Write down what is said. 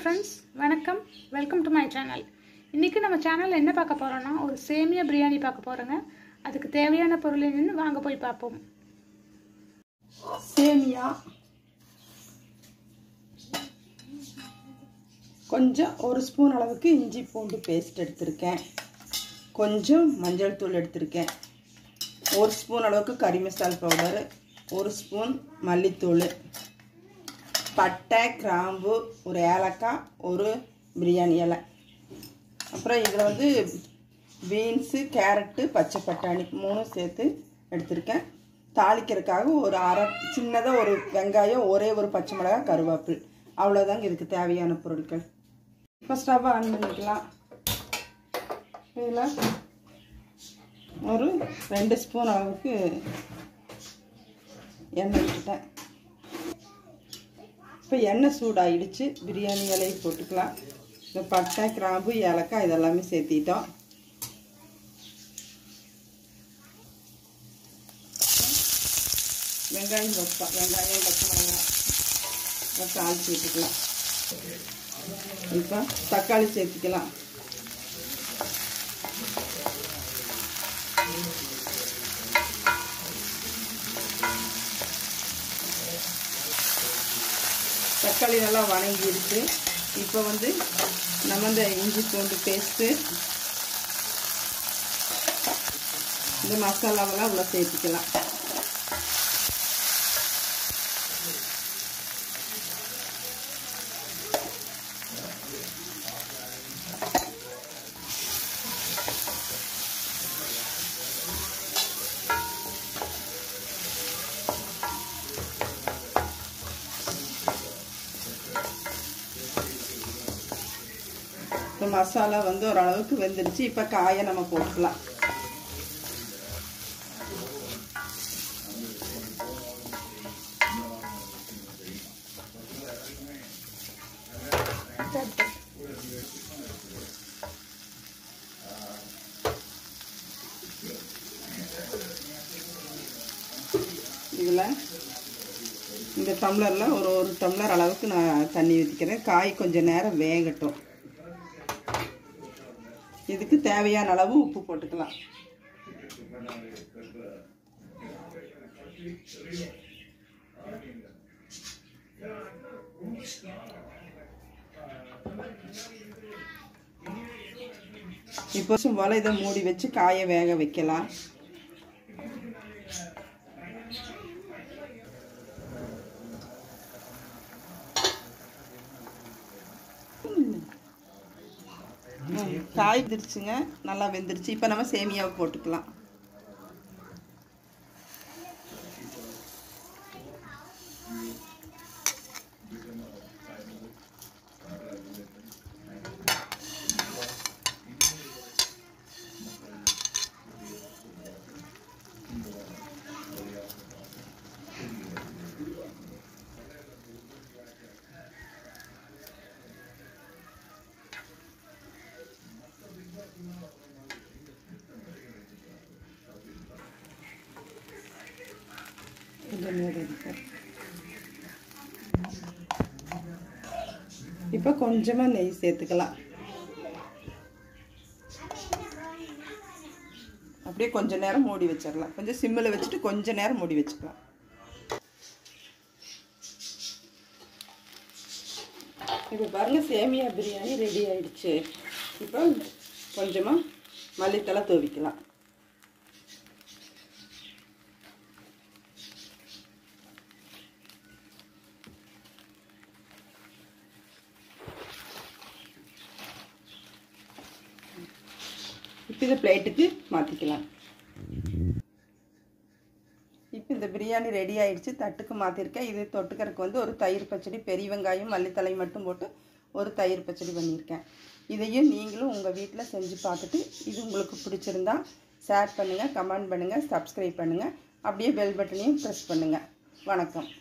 friends வணக்கம் welcome to my channel இன்றைக்கி நம்ம சேனலில் என்ன பார்க்க போகிறோன்னா ஒரு சேமியா பிரியாணி பார்க்க போகிறோங்க அதுக்கு தேவையான பொருள் என்னன்னு வாங்க போய் பார்ப்போம் சேமியா கொஞ்சம் ஒரு ஸ்பூன் அளவுக்கு இஞ்சி பூண்டு பேஸ்ட் எடுத்திருக்கேன் கொஞ்சம் மஞ்சள் தூள் எடுத்திருக்கேன் ஒரு ஸ்பூன் அளவுக்கு கறி மசால் பவுடர் ஒரு ஸ்பூன் மல்லித்தூள் பட்டை கிராம்பு ஒரு ஏலக்காய் ஒரு பிரியாணி இலை அப்புறம் இதில் வந்து பீன்ஸு கேரட்டு பச்சை பட்டாணி மூணும் சேர்த்து எடுத்திருக்கேன் தாளிக்கிறதுக்காக ஒரு அரை சின்னதாக ஒரு வெங்காயம் ஒரே ஒரு பச்சை மிளகாய் கருவேப்பில் அவ்வளோதாங்க இதுக்கு தேவையான பொருட்கள் இப்போ ஸ்டவ் ஆன் பண்ணிக்கலாம் இதில் ஒரு ரெண்டு ஸ்பூன் அளவுக்கு எண்ணெய் விட்டுட்டேன் இப்போ எண்ணெய் சூடாயிடுச்சு பிரியாணி இலையை போட்டுக்கலாம் இந்த பட்டை கிராம்பு ஏலக்காய் இதெல்லாமே சேர்த்திட்டோம் வெங்காயம் பச்சை வெங்காயம் பச்சை மிளகாய் தாளிச்சு விட்டுக்கலாம் இப்போ தக்காளி சேர்த்துக்கலாம் தக்காளி நல்லா வணங்கிடுச்சு இப்போ வந்து நம்ம இந்த இஞ்சி பூண்டு பேஸ்ட்டு இந்த மசாலாவெல்லாம் உள்ள சேர்த்துக்கலாம் இப்போ மசாலா வந்து ஓரளவுக்கு வெந்துடுச்சு இப்போ காயை நம்ம போட்டுக்கலாம் இதில் இந்த டம்ளரில் ஒரு ஒரு டம்ளர் அளவுக்கு நான் தண்ணி ஊற்றிக்கிறேன் காய் கொஞ்சம் நேரம் வேகட்டும் இதுக்கு தேவையான அளவு உப்பு போட்டுக்கலாம் இப்போ போல இதை மூடி வச்சு காய வேக வைக்கலாம் காய் வெந்துருச்சுங்க நல்லா வெந்துருச்சு இப்போ நம்ம சேமியாவை போட்டுக்கலாம் இப்போ கொஞ்சமாக நெய் சேர்த்துக்கலாம் அப்படியே கொஞ்ச நேரம் மூடி வச்சிடலாம் கொஞ்சம் சிம்மில் வச்சுட்டு கொஞ்ச நேரம் மூடி வச்சுக்கலாம் இப்போ பாருங்கள் சேமியா பிரியாணி ரெடி ஆயிடுச்சு இப்போ கொஞ்சமாக மல்லித்தலை தூவிக்கலாம் இப்போ இதை பிளேட்டுக்கு மாற்றிக்கலாம் இப்போ இந்த பிரியாணி ரெடி ஆயிடுச்சு தட்டுக்கு மாற்றிருக்கேன் இது தொட்டுக்கறதுக்கு வந்து ஒரு தயிர் பச்சடி பெரிய வெங்காயம் மல்லித்தலை மட்டும் போட்டு ஒரு தயிர் பச்சடி பண்ணியிருக்கேன் இதையும் நீங்களும் உங்கள் வீட்டில் செஞ்சு பார்த்துட்டு இது உங்களுக்கு பிடிச்சிருந்தா ஷேர் பண்ணுங்கள் கமெண்ட் பண்ணுங்கள் சப்ஸ்கிரைப் பண்ணுங்கள் அப்படியே பெல் பட்டனையும் ப்ரெஸ் பண்ணுங்கள் வணக்கம்